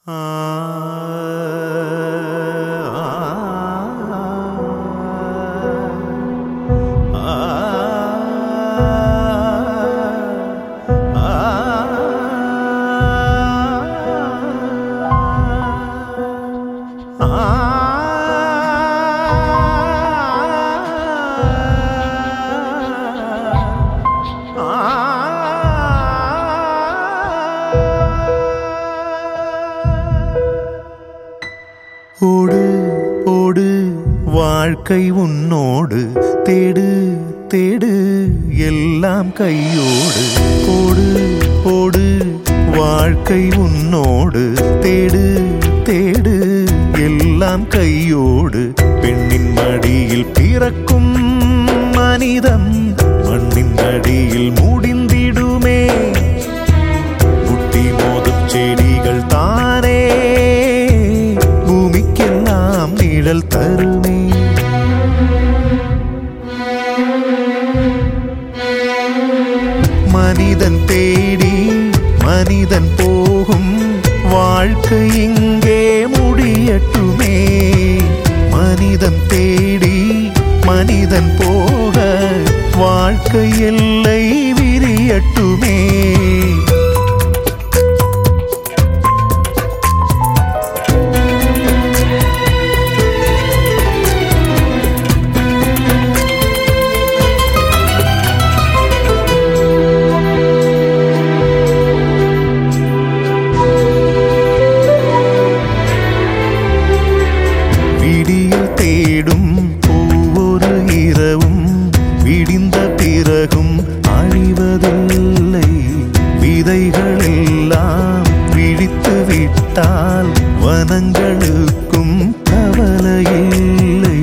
ஓடு ஓடு வாழ்க்கை உன்னோடு தேடு தேடு எல்லாம் கையோடு ஓடு ஓடு வாழ்க்கை உன்னோடு தேடு தேடு எல்லாம் கையோடு பெண்ணின் மடியில் பிறக்கும் மனிதம் மண்ணின் அடியில் முடிந்திடுமே முட்டி மோதும் செடிகள் தானே பூமிக்கெல்லாம் நிழல் தருமே மனிதன் தேடி மனிதன் போகும் வாழ்க்கை இங்கே முடியட்டுமே மனிதன் தேடி மனிதன் போக வாழ்க்கை எல்லை விரியட்டுமே விடியல் தேடும் ஒவ்வொரு இரவும் விடிந்த பிறகும் அழிவதில்லை விதைகள் எல்லாம் விழித்து விட்டால் வனங்களுக்கும் கவலையில்லை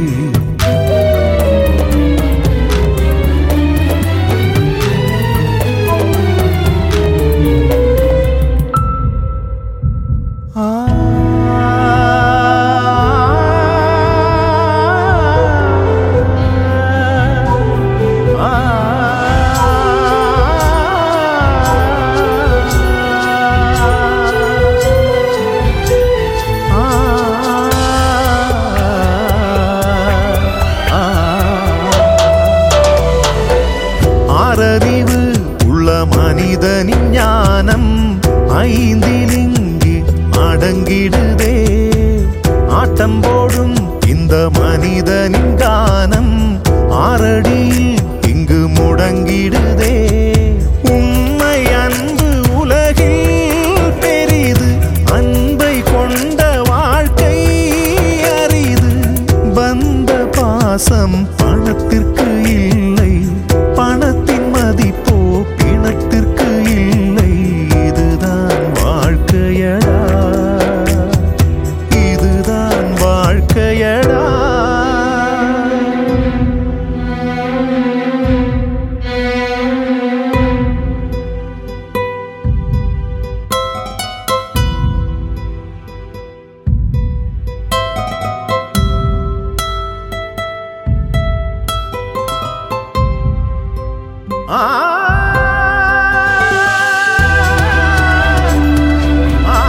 ஆறறிவு உள்ள மனிதனின் ஞானம் ஐந்திலிங்கு அடங்கிடுதே ஆட்டம் போடும் இந்த மனிதனின் கானம் ஆறடியில் இங்கு முடங்கிடுதே உண்மை அன்பு உலகில் பெரிது அன்பை கொண்ட வாழ்க்கை அரிது பந்த பாசம் பணத்திற்கு இல்லை பணத்தின் மதிப்போ பிணத்திற்கு இல்லை இதுதான் வாழ்க்கையடா இதுதான் வாழ்க்கையடா ஆ ஆ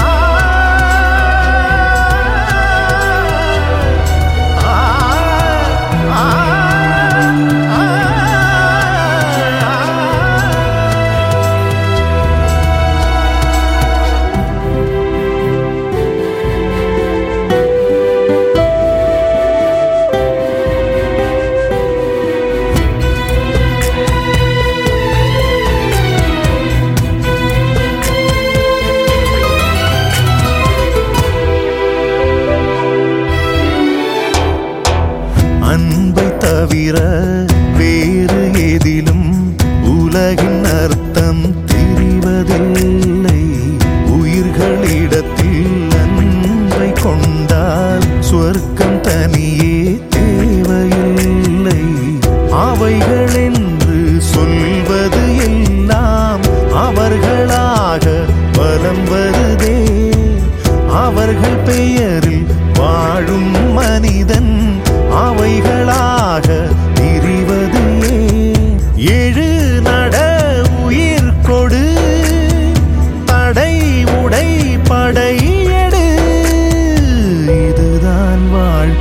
அன்பை தவிர வேறு எதிலும் உலகின் அர்த்தம் தெரிவதில்லை உயிர்களிடத்தில் அன்பை கொண்டால் சொர்க்கம் தனியே தேவையில்லை அவைகள் என்று சொல்வது எல்லாம் அவர்களாக பலம் வருதே அவர்கள் பெயரில் வாழும் மனிதன் அவைகளாக திரிவது ஏன்? எழு நட உயிர் கொடு தடை உடை படை எடு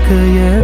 வாழ்க்கையடா